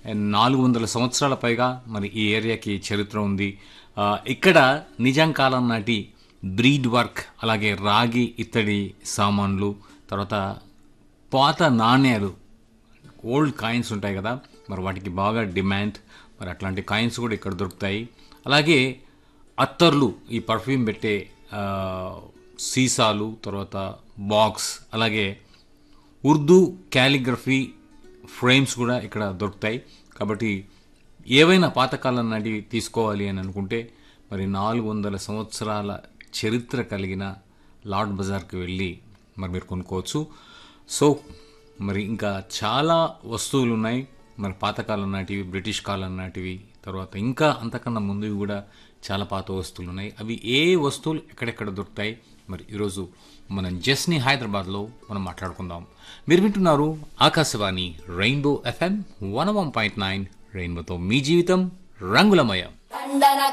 నాలుగు వందల సంవత్సరాల పైగా మరి ఈ ఏరియాకి చరిత్ర ఉంది ఆ, ఇక్కడ నిజాం కాలం నాటి బ్రీడ్ వర్క్ అలాగే రాగి ఇత్తడి సామాన్లు తర్వాత పాత నాణ్యాలు ఓల్డ్ కాయిన్స్ ఉంటాయి కదా మరి వాటికి బాగా డిమాండ్ మరి అట్లాంటి కాయిన్స్ కూడా ఇక్కడ దొరుకుతాయి అలాగే అత్తర్లు ఈ పర్ఫ్యూమ్ పెట్టే ఆ, సీసాలు తర్వాత బాక్స్ అలాగే ఉర్దూ క్యాలిగ్రఫీ ఫ్రేమ్స్ కూడా ఇక్కడ దొరుకుతాయి కాబట్టి ఏవైనా పాతకాలం నాటివి తీసుకోవాలి అని అనుకుంటే మరి నాలుగు వందల సంవత్సరాల చరిత్ర కలిగిన లార్డ్ బజార్కి వెళ్ళి మరి మీరు కొనుక్కోవచ్చు సో మరి ఇంకా చాలా వస్తువులు ఉన్నాయి మరి పాతకాలం నాటివి బ్రిటిష్ కాలం నాటివి తర్వాత ఇంకా అంతకన్నా ముందువి కూడా చాలా పాత వస్తువులు ఉన్నాయి అవి ఏ వస్తువులు ఎక్కడెక్కడ దొరుకుతాయి మరి ఈరోజు మనం జస్ని హైదరాబాద్లో మనం మాట్లాడుకుందాం మీరు వింటున్నారు Akashvani rainbow FM one one point nine రెయిన్బోతో మీ జీవితం రంగులమయం కండన